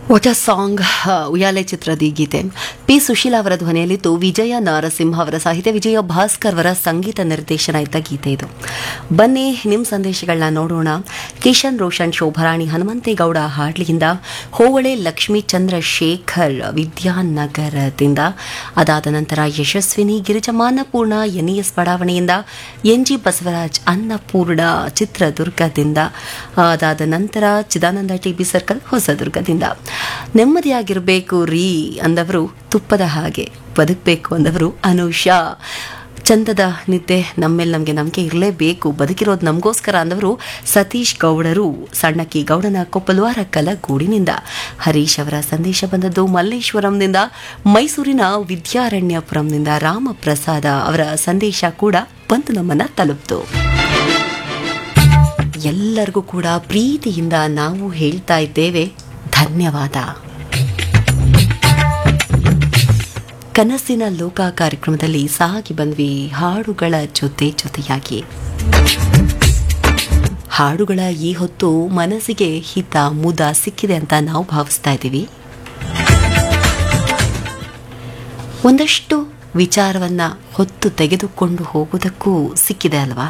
what a song ಉಯಾಲೆ ಚಿತ್ರದ ಈ ಗೀತೆ P Sushila ಅವರ ಧ್ವನಿಯಲ್ಲಿದ್ದು ವಿಜಯ ನಾರಸಿಂಹ ಅವರ ಸಾಹಿತ್ಯ ವಿಜಯ ಭಾಸ್ಕರ್ ಅವರ ಸಂಗೀತ ನಿರ್ದೇಶನ ಇದ್ದ ಗೀತೆ ಇದು ಬನ್ನಿ ನಿಮ್ಮ ಸಂದೇಶಗಳನ್ನ ನೋಡೋಣ ಕಿಶನ್ ರೋಷನ್ ಶೋಭರಾಣಿ ಹನುಮಂತೇಗೌಡ ಹಾಡ್ಲಿಯಿಂದ ಹೋವಳೆ ಲಕ್ಷ್ಮೀ ಚಂದ್ರಶೇಖರ್ ವಿದ್ಯಾನಗರದಿಂದ ಅದಾದ ನಂತರ ಯಶಸ್ವಿನಿ ಗಿರಿಜಮಾನಪೂರ್ಣ ಎನ್ಇಎಸ್ ಬಡಾವಣೆಯಿಂದ ಎನ್ ಜಿ ಬಸವರಾಜ್ ಅನ್ನಪೂರ್ಣ ಚಿತ್ರದುರ್ಗದಿಂದ ಅದಾದ ನಂತರ ಚಿದಾನಂದ ಟಿಬಿ ಸರ್ಕಲ್ ಹೊಸದುರ್ಗದಿಂದ ನೆಮ್ಮದಿಯಾಗಿರಬೇಕು ರೀ ಅಂದವರು ತುಪ್ಪದ ಹಾಗೆ ಬದುಕಬೇಕು ಅಂದವರು ಅನುಷಾ ಚಂದದ ನಿದ್ದೆ ನಮ್ಮೇಲೆ ನಮಗೆ ನಂಬಿಕೆ ಇರಲೇಬೇಕು ಬದುಕಿರೋದು ನಮಗೋಸ್ಕರ ಅಂದವರು ಸತೀಶ್ ಗೌಡರು ಸಣ್ಣಕ್ಕಿ ಗೌಡನ ಕೊಪ್ಪಲುವಾರ ಕಲಗೂಡಿನಿಂದ ಹರೀಶ್ ಅವರ ಸಂದೇಶ ಬಂದದ್ದು ಮಲ್ಲೇಶ್ವರಂನಿಂದ ಮೈಸೂರಿನ ವಿದ್ಯಾರಣ್ಯಪುರಂನಿಂದ ರಾಮಪ್ರಸಾದ ಅವರ ಸಂದೇಶ ಕೂಡ ಬಂದು ನಮ್ಮನ್ನ ತಲುಪ್ತು ಎಲ್ಲರಿಗೂ ಕೂಡ ಪ್ರೀತಿಯಿಂದ ನಾವು ಹೇಳ್ತಾ ಇದ್ದೇವೆ ಧನ್ಯವಾದ ಕನಸಿನ ಲೋಕ ಕಾರ್ಯಕ್ರಮದಲ್ಲಿ ಸಾಗಿ ಬಂದ್ವಿ ಹಾಡುಗಳ ಜೊತೆ ಜೊತೆಯಾಗಿ ಹಾಡುಗಳ ಈ ಹೊತ್ತು ಮನಸ್ಸಿಗೆ ಹಿತ ಮುದ ಸಿಕ್ಕಿದೆ ಅಂತ ನಾವು ಭಾವಿಸ್ತಾ ಇದ್ದೀವಿ ಒಂದಷ್ಟು ವಿಚಾರವನ್ನ ಹೊತ್ತು ತೆಗೆದುಕೊಂಡು ಹೋಗುವುದಕ್ಕೂ ಸಿಕ್ಕಿದೆ ಅಲ್ವಾ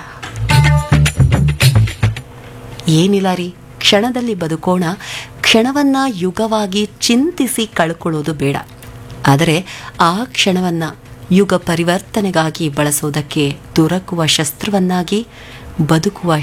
ಏನಿಲ್ಲ ರೀ ಕ್ಷಣದಲ್ಲಿ ಬದುಕೋಣ ಕ್ಷಣವನ್ನ ಯುಗವಾಗಿ ಚಿಂತಿಸಿ ಕಳ್ಕೊಳ್ಳೋದು ಬೇಡ ಆದರೆ ಆ ಕ್ಷಣವನ್ನ ಯುಗ ಪರಿವರ್ತನೆಗಾಗಿ ಬಳಸೋದಕ್ಕೆ ದೊರಕುವ ಶಸ್ತ್ರವನ್ನಾಗಿ ಬದುಕುವ